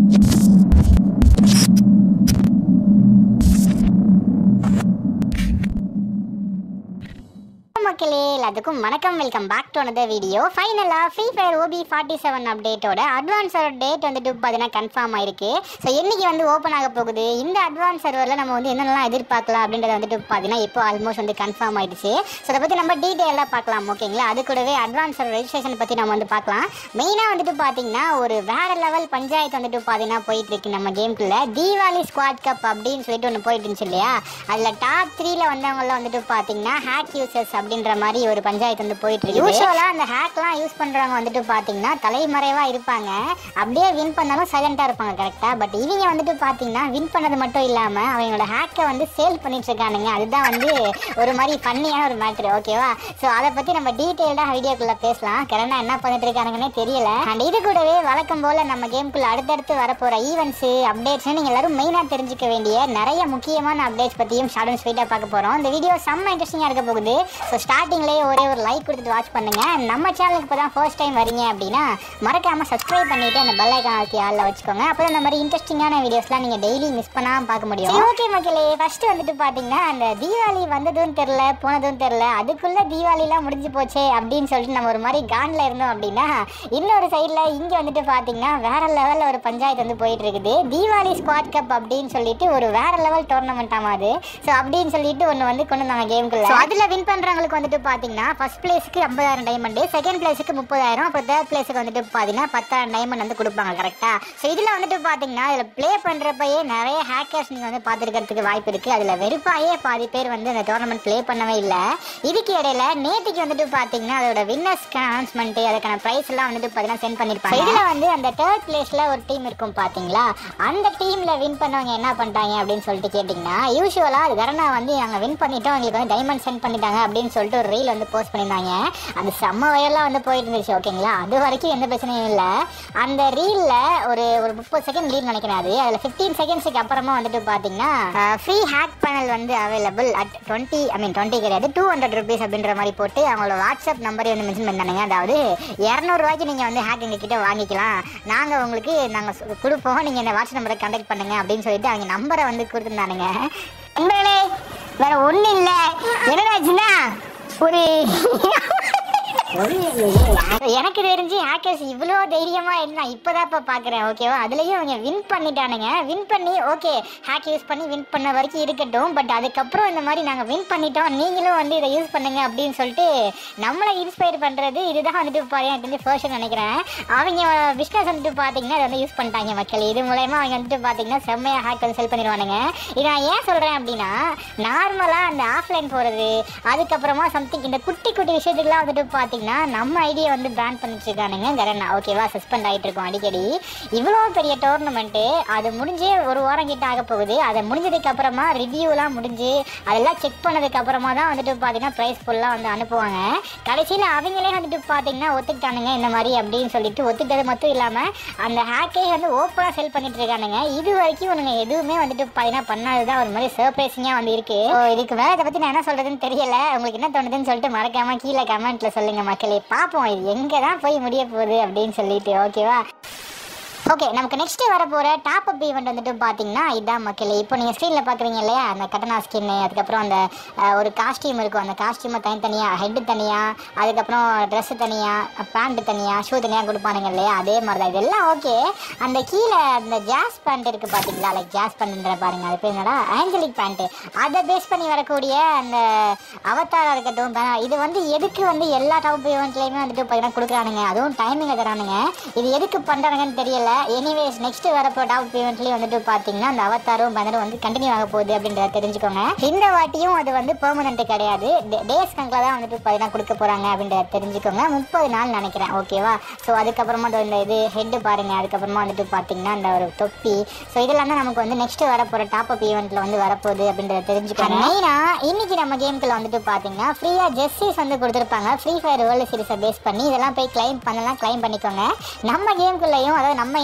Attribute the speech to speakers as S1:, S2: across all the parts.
S1: மக்களே எல்லாத்துக்கும் வணக்கம் welcome back to another video ஃபைனலாக free fire OB forty seven அப்டேட்டோட அட்வான்ஸோட டேட் வந்துட்டு பார்த்தீங்கன்னா கன்ஃபார்ம் ஆயிருக்கு ஸோ என்னைக்கு வந்து ஓப்பன் ஆக போகுது இந்த அட்வான்ஸ் சர்வரில் நம்ம வந்து என்னென்னலாம் எதிர்பார்க்கலாம் அப்படின்றத வந்துட்டு பார்த்தீங்கன்னா இப்போ ஆல்மோஸ்ட் வந்து கன்ஃபார்ம் ஆயிடுச்சு ஸோ அதை பற்றி நம்ம டீட்டெயிலாக பார்க்கலாம் ஓகேங்களா அது கூடவே அட்வான்ஸ் சர்வர் ரெஜிஸ்ட்ரேஷன் பற்றி நம்ம வந்து பார்க்கலாம் மெயினாக வந்துட்டு பார்த்தீங்கன்னா ஒரு வேற லெவல் பஞ்சாயத்து வந்துட்டு பார்த்தீங்கன்னா போயிட்டு இருக்கு நம்ம கேம்குள்ள தீபாவளி ஸ்குவாட் கப் அப்படின்னு சொல்லிட்டு ஒன்று போயிட்டு இருந்துச்சு இல்லையா அதில் டாப் த்ரீல வந்தவங்களாம் வந்துட்டு பார்த்தீங்கன்னா ஹேக் யூசர்ஸ் அப்படின்ற மாதிரி ஒரு பஞ்சாயத்து வந்து போயிட்டு இருக்கு யூஸ்வலாக அந்த ஹேக்லாம் யூஸ் பண்ணுறவங்க வந்துட்டு பார்த்தீங்கன்னா தலைமறைவாக இருப்பாங்க அப்படியே வின் பண்ணாலும் சைலண்டாக இருப்பாங்க கரெக்டாக பட் இவங்க வந்துட்டு பார்த்தீங்கன்னா வின் பண்ணது மட்டும் இல்லாமல் அவங்களோட ஹேக்கை வந்து சேல் பண்ணிட்டு இருக்கானுங்க அதுதான் வந்து ஒரு மாதிரி ஃபன்னியான ஒரு மேட்ரு ஓகேவா ஸோ அதை பற்றி நம்ம டீட்டெயில்டாக வீடியோக்குள்ளே பேசலாம் கரெக்டாக என்ன பண்ணிட்டு இருக்கானுங்கன்னே தெரியல அண்ட் இது கூடவே வழக்கம் போல் நம்ம கேம்குள்ளே அடுத்தடுத்து வரப்போகிற ஈவெண்ட்ஸு அப்டேட்ஸ் நீங்கள் எல்லாரும் மெயினாக தெரிஞ்சுக்க வேண்டிய நிறைய முக்கியமான அப்டேட்ஸ் பற்றியும் ஷார்ட் அண்ட் ஸ்வீட்டாக பார்க்க போகிறோம் இந்த வீடியோ செம்ம இன்ட்ரெஸ்டிங்காக இருக்க போகுது ஸோ ஸ்டார்டிங்லேயே ஒரே ஒரு லைக் கொடுத்துட்டு வாட்ச் பண்ணுங்க நம்ம சேனலுக்கு இப்போ தான் ஃபர்ஸ்ட் டைம் வரீங்க அப்படின்னா மறக்காமல் சப்ஸ்கிரைப் பண்ணிட்டு அந்த பெல் ஐக்கான் அழுத்தி ஆளில் வச்சுக்கோங்க அப்போ இந்த மாதிரி இன்ட்ரெஸ்டிங்கான வீடியோஸ்லாம் நீங்கள் டெய்லி மிஸ் பண்ணாமல் பார்க்க முடியும் ஓகே மக்களே ஃபர்ஸ்ட் வந்துட்டு பார்த்தீங்கன்னா அந்த தீபாவளி வந்ததும் தெரில போனதும் தெரில அதுக்குள்ளே தீபாவளிலாம் முடிஞ்சு போச்சே அப்படின்னு சொல்லிட்டு நம்ம ஒரு மாதிரி கான்ல இருந்தோம் அப்படின்னா இன்னொரு சைடில் இங்கே வந்துட்டு பார்த்தீங்கன்னா வேற லெவலில் ஒரு பஞ்சாயத்து வந்து போயிட்டு இருக்குது தீபாவளி ஸ்குவாட் கப் அப்படின்னு சொல்லிட்டு ஒரு வேற லெவல் டோர்னமெண்ட் ஆமா அது ஸோ அப்படின்னு சொல்லிட்டு ஒன்று வந்து கொண்டு வந்தாங்க கேமுக்குள்ள ஸோ அதில் வின் பண்ணுறவங்களுக்கு வந்துட்டு பார்த்தீங்கன்னா ஃபர்ஸ்ட் பிளேஸ்க்கு ஐம்பதாயிரம் டைமண்டு செகண்ட் பிளேஸுக்கு முப்பதாயிரம் அப்புறம் தேர்ட் பிளேஸுக்கு வந்துட்டு பார்த்தீங்கன்னா பத்தாயிரம் டைமண்ட் வந்து கொடுப்பாங்க கரெக்டாக ஸோ இதில் வந்துட்டு பார்த்தீங்கன்னா இதில் ப்ளே பண்ணுறப்பயே நிறைய ஹேக்கர்ஸ் நீங்கள் வந்து பார்த்துருக்கிறதுக்கு வாய்ப்பு இருக்குது அதில் வெறுப்பாயே பாதி பேர் வந்து அந்த டோர்னமெண்ட் ப்ளே பண்ணவே இல்லை இதுக்கு இடையில நேற்றுக்கு வந்துட்டு பார்த்தீங்கன்னா அதோட வின்னர்ஸ்க்கான அனௌன்ஸ்மெண்ட்டு அதுக்கான ப்ரைஸ் எல்லாம் வந்துட்டு பார்த்தீங்கன்னா சென்ட் பண்ணியிருப்பாங்க இதில் வந்து அந்த தேர்ட் பிளேஸில் ஒரு டீம் இருக்கும் பார்த்தீங்களா அந்த டீமில் வின் பண்ணவங்க என்ன பண்ணிட்டாங்க அப்படின்னு சொல்லிட்டு கேட்டிங்கன்னா யூஸ்வலாக அது கரணா வந்து நாங்கள் வின் பண்ணிட்டோம் எங்களுக்கு வந்து டைமண்ட் சென்ட் பண்ணிட்டாங்க அப்படின்னு சொல்லிட்டு ஒரு ரீல் வந்து போஸ்ட் பண்ணியிருந்தாங்க அது செம்ம வயலாக வந்து போயிட்டு இருந்துச்சு ஓகேங்களா அது வரைக்கும் எந்த பிரச்சனையும் இல்லை அந்த ரீலில் ஒரு ஒரு முப்பது செகண்ட் ரீல் நினைக்கிறேன் அது அதில் ஃபிஃப்டீன் செகண்ட்ஸுக்கு அப்புறமா வந்துட்டு பார்த்தீங்கன்னா ஃப்ரீ ஹேக் பேனல் வந்து available at twenty I mean twenty கிடையாது டூ ஹண்ட்ரட் ருபீஸ் அப்படின்ற மாதிரி போட்டு அவங்களோட வாட்ஸ்அப் நம்பரை வந்து மென்ஷன் பண்ணானுங்க அதாவது இரநூறுவாய்க்கு நீங்கள் வந்து ஹேக் எங்ககிட்ட வாங்கிக்கலாம் நாங்கள் உங்களுக்கு நாங்கள் கொடுப்போம் நீங்கள் இந்த வாட்ஸ்அப் நம்பரை கான்டாக்ட் பண்ணுங்க அப்படின்னு சொல்லிட்டு அவங்க நம்பரை வந்து கொடுத்துருந்தானுங்க நண்பர்களே வேற ஒன்றும் இல்லை என்னடாச்சுன்னா ஒரு எனக்கு தெரிஞ்சு ஹேக்கர்ஸ் இவ்வளோ தைரியமா இருந்தா இப்போதான் இப்போ பார்க்குறேன் ஓகேவா அதுலேயும் அவங்க வின் பண்ணிட்டானுங்க வின் பண்ணி ஓகே ஹேக் யூஸ் பண்ணி வின் பண்ண வரைக்கும் இருக்கட்டும் பட் அதுக்கப்புறம் இந்த மாதிரி நாங்கள் வின் பண்ணிட்டோம் நீங்களும் வந்து இதை யூஸ் பண்ணுங்க அப்படின்னு சொல்லிட்டு நம்மளை இன்ஸ்பயர் பண்ணுறது இதுதான் வந்துட்டு பாருங்க எனக்கு தெரிஞ்சு ஃபர்ஸ்ட் நினைக்கிறேன் அவங்க பிஸ்னஸ் வந்துட்டு பார்த்தீங்கன்னா அதை வந்து யூஸ் பண்ணிட்டாங்க மக்கள் இது மூலயமா அவங்க வந்துட்டு பார்த்தீங்கன்னா செம்மையாக ஹேக் வந்து செல் பண்ணிடுவானுங்க இது நான் ஏன் சொல்கிறேன் அப்படின்னா நார்மலாக அந்த ஆஃப்லைன் போகிறது அதுக்கப்புறமா சம்திங் இந்த குட்டி குட்டி விஷயத்துக்குலாம் வந்துட்டு பார்த்தீங்கன்னா நம்ம ஐடியா வந்து பேன் பண்ணிட்டு இருக்கானுங்க கரண்ணா ஓகேவா சஸ்பெண்ட் ஆகிட்டு இருக்கோம் அடிக்கடி இவ்வளோ பெரிய டோர்னமெண்ட்டு அது முடிஞ்சே ஒரு வாரம் கிட்ட ஆக போகுது அதை முடிஞ்சதுக்கு அப்புறமா ரிவ்யூலாம் முடிஞ்சு அதெல்லாம் செக் பண்ணதுக்கு அப்புறமா தான் வந்துட்டு பார்த்தீங்கன்னா ப்ரைஸ் ஃபுல்லாக வந்து அனுப்புவாங்க கடைசியில் அவங்களே வந்துட்டு பார்த்தீங்கன்னா ஒத்துக்கிட்டானுங்க இந்த மாதிரி அப்படின்னு சொல்லிட்டு ஒத்துக்கிட்டது மட்டும் இல்லாமல் அந்த ஹேக்கே வந்து ஓப்பனாக செல் பண்ணிட்டு இருக்கானுங்க இது வரைக்கும் உனக்கு எதுவுமே வந்துட்டு பார்த்தீங்கன்னா பண்ணாது தான் ஒரு மாதிரி சர்ப்ரைசிங்காக வந்து இருக்கு So, இதுக்கு மேலே இதை பற்றி நான் என்ன சொல்கிறதுன்னு தெரியல உங்களுக்கு என்ன தோணுதுன்னு சொல்லிட்டு மறக்காம கீழே கமெண்ட்டில் சொல்லுங்கள் மக்களே பார்ப்போம் இது எங்கே தான் போய் முடிய போகுது அப்படின்னு சொல்லிட்டு ஓகேவா ஓகே நமக்கு நெக்ஸ்ட் வர போகிற டாப் அப் ஈவெண்ட் வந்துட்டு பார்த்தீங்கன்னா இதான் மக்களே இப்போ நீங்கள் ஸ்க்ரீனில் பார்க்குறீங்க இல்லையா அந்த கட்டனா ஸ்கின்னு அதுக்கப்புறம் அந்த அஹ், ஒரு காஸ்டியூம் இருக்கும் அந்த காஸ்டியூமை தனித்தனியாக ஹெட்டு தனியாக அதுக்கப்புறம் ட்ரெஸ்ஸு தனியாக பேண்ட்டு தனியாக ஷூ தனியாக கொடுப்பானுங்க இல்லையா அதே மாதிரி தான் இதெல்லாம் ஓகே அந்த கீழே அந்த ஜாஸ் பேண்ட் இருக்குது பார்த்தீங்களா லைக் ஜாஸ் பேண்ட்ன்ற பாருங்க அது பேர் என்னடா ஆஞ்சலிக் பேண்ட்டு அதை பேஸ் பண்ணி வரக்கூடிய அந்த அவதாரம் இருக்கட்டும் ப- இது வந்து எதுக்கு வந்து எல்லா டாப் ஈவெண்ட்லேயுமே வந்துட்டு பார்த்தீங்கன்னா கொடுக்குறானுங்க அதுவும் டைமிங்கை தரானுங்க இது எதுக்கு பண்ணுறானுங்கன்னு தெரியல எனிவேஸ் நெக்ஸ்ட் வரப்போ டாப் ஈவெண்ட்லேயும் வந்துட்டு பார்த்தீங்கன்னா அந்த அவதாரும் பந்தரும் வந்து கண்டினியூ ஆக போகுது அப்படின்றத தெரிஞ்சுக்கோங்க இந்த வாட்டியும் அது வந்து பெர்மனன்ட் கிடையாது டேஸ் கணக்கில் தான் வந்துட்டு பார்த்தீங்கன்னா கொடுக்க போகிறாங்க அப்படின்றத தெரிஞ்சுக்கோங்க முப்பது நாள் நினைக்கிறேன் ஓகேவா ஸோ அதுக்கப்புறமா இதோ இந்த இது ஹெட்டு பாருங்க அதுக்கப்புறமா வந்துட்டு பார்த்தீங்கன்னா அந்த ஒரு தொப்பி ஸோ இதெல்லாம் தான் நமக்கு வந்து நெக்ஸ்ட் வரப்போகிற டாப் அப் ஈவெண்ட்டில் வந்து வரப்போகுது அப்படின்றத தெரிஞ்சுக்கோங்க மெயினாக இன்னைக்கு நம்ம கேமுக்குள்ள வந்துட்டு பார்த்தீங்கன்னா ஃப்ரீயாக ஜெஸ்ஸிஸ் வந்து கொடுத்துருப்பாங்க ஃப்ரீ ஃபயர் வேர்ல்டு சீரிஸை பேஸ் பண்ணி இதெல்லாம் போய் கிளைம் பண்ணலாம் கிளைம் பண்ணிக்கோங்க நம்ம கேமுக்குள்ளேயும் அதாவது நம்ம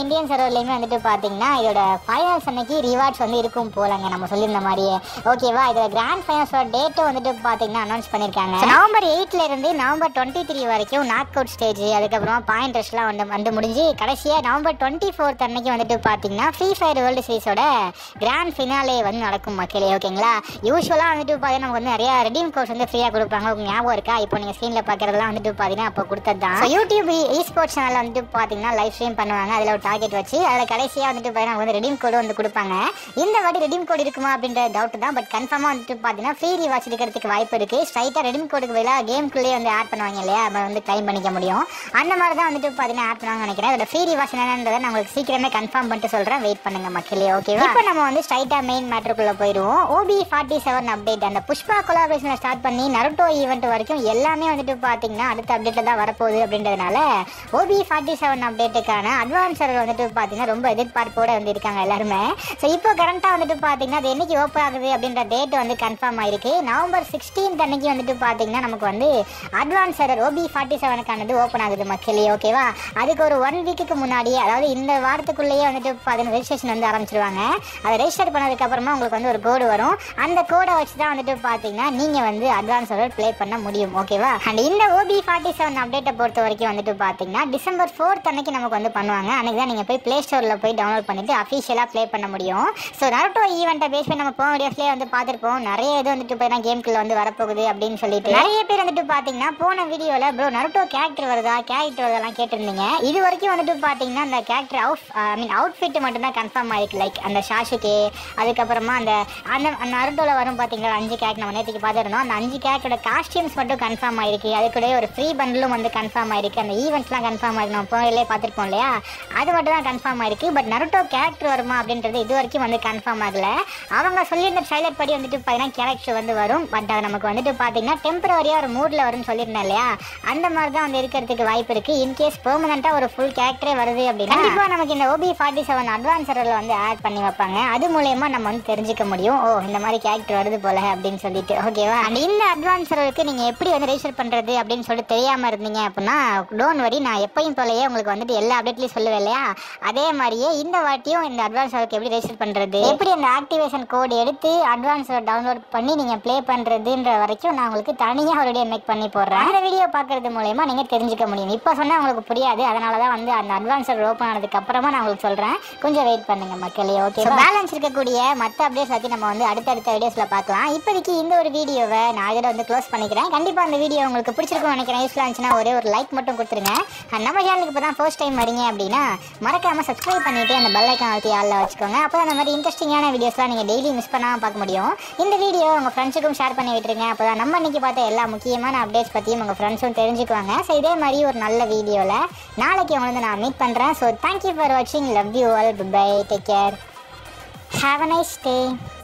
S1: இந்தியன் சர்வர்லையுமே வந்துட்டு பார்த்தீங்கன்னா இதோட ஃபைனல்ஸ் அன்னைக்கு ரிவார்ட்ஸ் வந்து இருக்கும் போலங்க நம்ம சொல்லியிருந்த மாதிரியே ஓகேவா இதோட கிராண்ட் ஃபைனல்ஸோட டேட்டும் வந்துட்டு பார்த்தீங்கன்னா அனௌன்ஸ் பண்ணியிருக்காங்க So, நவம்பர் எயிட்ல இருந்து நவம்பர் டுவெண்ட்டி த்ரீ வரைக்கும் நாக் அவுட் ஸ்டேஜ் அதுக்கப்புறமா பாயிண்ட் ரெஸ்ட்லாம் வந்து வந்து முடிஞ்சு கடைசியாக நவம்பர் டுவெண்ட்டி ஃபோர்த் அன்னைக்கு வந்துட்டு பார்த்தீங்கன்னா ஃப்ரீ ஃபயர் வேர்ல்டு சீரிஸோட கிராண்ட் ஃபினாலே வந்து நடக்கும் மக்களே ஓகேங்களா யூஸ்வலாக வந்துட்டு பார்த்தீங்கன்னா நமக்கு வந்து நிறைய ரெடீம் கோர்ஸ் வந்து ஃப்ரீயாக கொடுப்பாங்க உங்களுக்கு ஞாபகம் இருக்கா இப்போ நீங்கள் ஸ்க்ரீனில் பார்க்குறதுலாம் வந்துட்டு பார்த்தீங்கன்னா அப்போ கொடுத்தது தான் யூடியூப் இ ஸ்போர்ட்ஸ் சேனலில் வந்துட்டு பார்த்தீங்கன்னா லைவ் ஸ்ட்ரீம் பண்ணுவாங்க அதில் ஒரு டார்கெட் வச்சு அதில் கடைசியாக வந்துட்டு பார்த்தீங்கன்னா வந்து ரெடீம் கோடு வந்து கொடுப்பாங்க இந்த வாட்டி ரெடீம் கோட் இருக்குமா அப்படின்ற டவுட் தான் பட் கன்ஃபார்மாக வந்துட்டு பார்த்தீங்கன்னா ஃப்ரீ ரிவார்ட்ஸ் எடுக்கிறதுக்கு வாய்ப்பு இருக்குது ஸ்ட்ரைட்டாக ரெடீம் கோடுக்கு பதிலாக கேம்குள்ளேயே வந்து ஆட் பண்ணுவாங்க இல்லையா நம்ம வந்து கிளைம் பண்ணிக்க முடியும் அந்த மாதிரி தான் வந்துட்டு பார்த்தீங்கன்னா ஆட் பண்ணுவாங்க நினைக்கிறேன் அதோட ஃப்ரீ ரிவார்ட்ஸ் என்னன்றதை நான் உங்களுக்கு சீக்கிரமே கன்ஃபார்ம் பண்ணிட்டு சொல்கிறேன் வெயிட் பண்ணுங்க மக்களே ஓகேவா இப்போ நம்ம வந்து ஸ்ட்ரைட்டாக மெயின் மேட்டருக்குள்ளே போயிடுவோம் ஓபி ஃபார்ட்டி செவன் அப்டேட் அந்த புஷ்பா கொலாபரேஷனை ஸ்டார்ட் பண்ணி நருட்டோ ஈவெண்ட் வரைக்கும் எல்லாமே வந்துட்டு பார்த்தீங்கன்னா அடுத்த அப்டேட்டில் தான் வரப்போகுது அப்படின்றதுனால ஓபி ஃபார்ட்டி செவன் அப்டேட்டுக்கான அட்வான்ஸ் சர்வர் வந்துட்டு பார்த்தீங்கன்னா ரொம்ப எதிர்பார்ப்போட வந்து இருக்காங்க எல்லாருமே ஸோ இப்போ கரண்ட்டாக வந்துட்டு பார்த்தீங்கன்னா அது என்னைக்கு ஓப்பன் ஆகுது அப்படின்ற டேட் வந்து கன்ஃபார்ம் ஆயிருக்கு நவம்பர் சிக்ஸ்டீன்த் அன்னைக்கு வந்துட்டு பார்த்தீங்கன்னா நமக்கு வந்து அட்வான்ஸ் சர்வர் ஓபி ஃபார்ட்டி செவனுக்கானது ஓப்பன் ஆகுது மக்களே ஓகேவா அதுக்கு ஒரு ஒன் வீக்குக்கு முன்னாடியே அதாவது இந்த வாரத்துக்குள்ளேயே வந்துட்டு பார்த்தீங்கன்னா ரெஜிஸ்ட்ரேஷன் வந்து ஆரம்பிச்சிருவாங்க அதை ரெஜிஸ்டர் பண்ணதுக்கு அப்புறமா உங்களுக்கு வந்து ஒரு கோடு வரும் அந்த கோடை வச்சு தான் வந்துட்டு பார்த்தீங்கன்னா நீங்கள் வந்து அட்வான்ஸ் சர்வர் ப்ளே பண்ண முடியும் ஓகேவா அண்ட் இந்த ஓபி ஃபார்ட்டி செவன் அப்டேட்டை பொறுத்த வரைக்கும் வந்துட்டு பார்த்தீங்கன்னா டிசம்பர் ஃபோர்த் அன்னைக்கு நமக்கு வந்து பண்ணுவாங்க அன்னைக்கு தான் நீங்கள் போய் ப்ளே ஸ்டோரில் போய் டவுன்லோட் பண்ணிட்டு அஃபிஷியலாக ப்ளே பண்ண முடியும் ஸோ நருட்டோ ஈவெண்ட்டை பேஸ் பண்ணி நம்ம போன வீடியோஸ்லேயே வந்து பார்த்துருப்போம் நிறைய இது வந்துட்டு பார்த்தீங்கன்னா கேம்குள்ளே வந்து வரப்போகுது அப்படின்னு சொல்லிட்டு நிறைய பேர் வந்துட்டு பார்த்தீங்கன்னா போன வீடியோவில் ப்ரோ நருட்டோ கேரக்டர் வருதா கேரக்டர் வருதெல்லாம் கேட்டிருந்தீங்க இது வரைக்கும் வந்துட்டு பார்த்தீங்கன்னா அந்த character out I mean outfit மட்டும்தான் கன்ஃபார்ம் ஆயிருக்கு லைக் அந்த ஷாஷுக்கு அதுக்கப்புறமா அந்த அந்த அந்த நருட்டோவில் வரும் பார்த்தீங்களா அஞ்சு கேரக்டர் நம்ம நேற்றுக்கு பார்த்துருந்தோம் அந்த அஞ்சு கேரக்டரோட காஸ்டியூம்ஸ் மட்டும் கன்ஃபார்ம் ஆயிருக்கு அது கூட ஒரு ஃப்ரீ பண்டிலும் வந்து கன்ஃபார்ம் ஆயிருக்கு அந்த ஈவெண்ட்ஸ்லாம் கன்ஃபார்ம் ஆயிருக்கு நம்ம போனிலே பார்த்துருப்போம் இல்லையா அது மட்டும் தான் கன்ஃபார்ம் ஆயிருக்கு பட் நருட்டோ கேரக்டர் வருமா அப்படின்றது இது வரைக்கும் வந்து கன்ஃபார்ம் ஆகல அவங்க சொல்லியிருந்த ட்ரைலர் படி வந்துட்டு பார்த்தீங்கன்னா கேரக்டர் வந்து வரும் பட் அது நமக்கு வந்துட்டு பார்த்தீங்கன்னா டெம்பரரியாக ஒரு மூடில் வரும்னு சொல்லியிருந்தேன் இல்லையா அந்த மாதிரி தான் வந்து இருக்கிறதுக்கு வாய்ப்பு இருக்கு இன்கேஸ் பெர்மனெண்ட்டாக ஒரு ஃபுல் கேரக்டரே வருது அப்படின்னா கண்டிப்பாக நமக்கு இந்த ஓபி ஃபார்ட்டி செவன் அட்வான்சரில் வந்து ஆட் பண்ணி வைப்பாங்க அது மூலயமா நம்ம வந்து தெரிஞ்சுக்க முடியும் ஓ இந்த மாதிரி கேரக்டர் வருது போல அப்படின்னு சொல்லிட்டு ஓகேவா அண்ட் இந்த அட்வான்சருக்கு நீங்கள் எப்படி வந்து ரெஜிஸ்டர் பண்ணுறது அப்படின்னு சொல்லிட்டு தெரியாமல் இருந்தீங்க அப்படின்னா டோன்ட் வரி நான் எப்பயும் போலயே உங்களுக்கு வந்துட்டு எல்லா அப்டேட்லையும் சொல்லுவேன் இல்லையா அதே மாதிரியே இந்த வாட்டியும் இந்த அட்வான்சருக்கு எப்படி ரெஜிஸ்டர் பண்ணுறது எப்படி அந்த ஆக்டிவேஷன் கோட் எடுத்து அட்வான்ஸை டவுன்லோட் பண்ணி நீங்கள் ப்ளே பண்ணுறதுன்ற வரைக்கும் நான் உங்களுக்கு தனியாக ஒரு வீடியோ மேக் பண்ணி போடுறேன் அந்த வீடியோ பார்க்கறது மூலயமா நீங்கள் தெரிஞ்சுக்க முடியும் இப்போ சொன்னால் உங்களுக்கு புரியாது அதனால தான் வந்து அந்த அட்வான்ஸர் ஓப்பன் ஆனதுக்கு அப்புறமா நான் உங்களுக்கு சொல்கிறேன் கொஞ்சம் வெயிட் பண்ணுங்க மக்களே ஓகே பேலன்ஸ் இருக்கக்கூடிய மற்ற அப்டேட்ஸ் பற்றி நம்ம வந்து அடுத்தடுத்த வீடியோஸில் பார்க்கலாம் இப்போதைக்கு இந்த ஒரு வீடியோவை நான் இதோட வந்து க்ளோஸ் பண்ணிக்கிறேன் கண்டிப்பாக அந்த வீடியோ உங்களுக்கு பிடிச்சிருக்கும்னு நினைக்கிறேன் யூஸ்ஃபுல்லாக இருந்துச்சுன்னா ஒரே ஒரு லைக் மட்டும் கொடுத்துருங்க And நம்ம சேனலுக்கு இப்போ தான் ஃபர்ஸ்ட் டைம் வரீங்க அப்படின்னா மறக்காமல் சப்ஸ்கிரைப் பண்ணிவிட்டு அந்த பெல் ஐக்கான் அழுத்தி ஆளில் வச்சுக்கோங்க அப்போ அந்த மாதிரி இன்ட்ரெஸ்டிங்கான வீடியோஸ்லாம் நீங்கள் டெய்லி மிஸ் பண்ணாமல் பார்க்க முடியும் இந்த வீடியோ உங்கள் ஃப்ரெண்ட்ஸுக்கும் ஷேர் பண்ணி விட்டுருங்க அப்போ தான் நம்ம இன்னைக்கு பார்த்த எல்லா முக்கியமான அப்டேட்ஸ் பற்றியும் உங்கள் ஃப்ரெண்ட்ஸும் தெரிஞ்சுக்குவாங்க ஸோ இதே மாதிரி ஒரு நல்ல வீடியோவில் நாளைக்கு உங்களை வந்து நான் மீட் பண்ணுறேன் ஸோ தேங்க்யூ ஃபார் வாட்சிங் love you all bye take care have a nice day